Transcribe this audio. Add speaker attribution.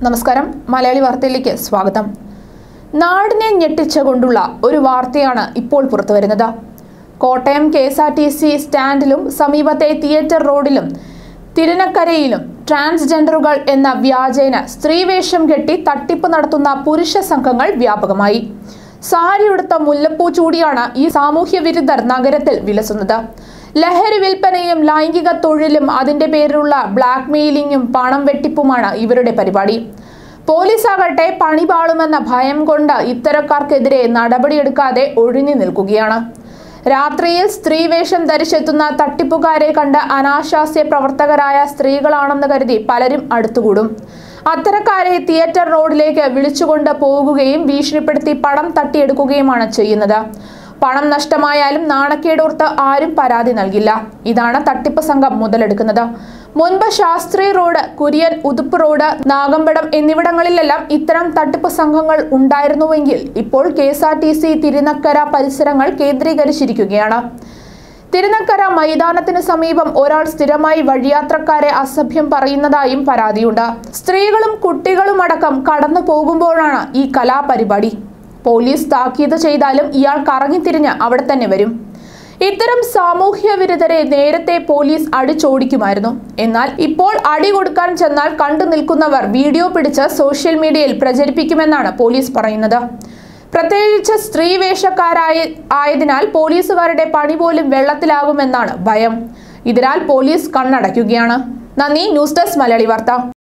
Speaker 1: നമസ്കാരം മലയാളി വാർത്തയിലേക്ക് സ്വാഗതം നാടിനെ ഞെട്ടിച്ചുകൊണ്ടുള്ള ഒരു വാർത്തയാണ് ഇപ്പോൾ പുറത്തുവരുന്നത് Kottayam K S R T C സ്റ്റാൻഡിലും സമീപത്തെ തിയേറ്റർ റോഡിലും തിരുനക്കരയിലും ട്രാൻസ്ജെൻഡറുകൾ എന്ന വ്യാജേന സ്ത്രീവേഷം കെട്ടി തട്ടിപ്പ് നടത്തുന്ന പുരുഷ സംഘങ്ങൾ വ്യാപകമായി സാരിയുടുത്ത മുല്ലപ്പൂ ചൂടിയാണ് ഈ സാമൂഹ്യ വിരുദ്ധർ നഗരത്തിൽ വിലസുന്നത് ലഹരി വിൽപ്പനയും ലൈംഗിക തൊഴിലും അതിന്റെ പേരിലുള്ള ബ്ലാക്ക് മെയിലിംഗും പണം വെട്ടിപ്പുമാണ് ഇവരുടെ പരിപാടി പോലീസ് ആകട്ടെ പണി പാളുമെന്ന ഭയം കൊണ്ട് ഇത്തരക്കാർക്കെതിരെ നടപടിയെടുക്കാതെ ഒഴിഞ്ഞു നിൽക്കുകയാണ് രാത്രിയിൽ സ്ത്രീവേഷം ധരിച്ചെത്തുന്ന തട്ടിപ്പുകാരെ കണ്ട് അനാശാസ്യ പ്രവർത്തകരായ സ്ത്രീകളാണെന്ന് കരുതി പലരും അടുത്തുകൂടും അത്തരക്കാരെ തിയേറ്റർ റോഡിലേക്ക് വിളിച്ചുകൊണ്ട് പോകുകയും ഭീഷണിപ്പെടുത്തി പണം തട്ടിയെടുക്കുകയുമാണ് ചെയ്യുന്നത് പണം നഷ്ടമായാലും നാണക്കേടോർത്ത് ആരും പരാതി നൽകില്ല ഇതാണ് തട്ടിപ്പ് സംഘം മുതലെടുക്കുന്നത് മുൻപ് ശാസ്ത്രി റോഡ് കുര്യൻ ഉതുപ്പ് റോഡ് നാഗമ്പടം എന്നിവിടങ്ങളിലെല്ലാം ഇത്തരം തട്ടിപ്പ് സംഘങ്ങൾ ഉണ്ടായിരുന്നുവെങ്കിൽ ഇപ്പോൾ K S R T C Thirunakkara പരിസരങ്ങൾ കേന്ദ്രീകരിച്ചിരിക്കുകയാണ് തിരുനക്കര മൈതാനത്തിന് സമീപം ഒരാൾ സ്ഥിരമായി വഴിയാത്രക്കാരെ അസഭ്യം പറയുന്നതായും പരാതിയുണ്ട് സ്ത്രീകളും കുട്ടികളും അടക്കം കടന്നു പോകുമ്പോഴാണ് ഈ കലാപരിപാടി പോലീസ് താക്കീത് ചെയ്താലും ഇയാൾ കറങ്ങിത്തിരിഞ്ഞ് അവിടെ തന്നെ വരും ഇത്തരം സാമൂഹ്യ വിരുദ്ധരെ നേരത്തെ പോലീസ് അടിച്ചോടിക്കുമായിരുന്നു എന്നാൽ ഇപ്പോൾ അടി കൊടുക്കാൻ ചെന്നാൽ കണ്ടു നിൽക്കുന്നവർ വീഡിയോ പിടിച്ച് സോഷ്യൽ മീഡിയയിൽ പ്രചരിപ്പിക്കുമെന്നാണ് പോലീസ് പറയുന്നത് പ്രത്യേകിച്ച് സ്ത്രീ വേഷക്കാരായ ആയതിനാൽ പോലീസുകാരുടെ പണി പോലും വെള്ളത്തിലാകുമെന്നാണ് ഭയം ഇതിനാൽ പോലീസ് കണ്ണടയ്ക്കുകയാണ് നന്ദി ന്യൂസ് ഡെസ്ക് മലയാളി വാർത്ത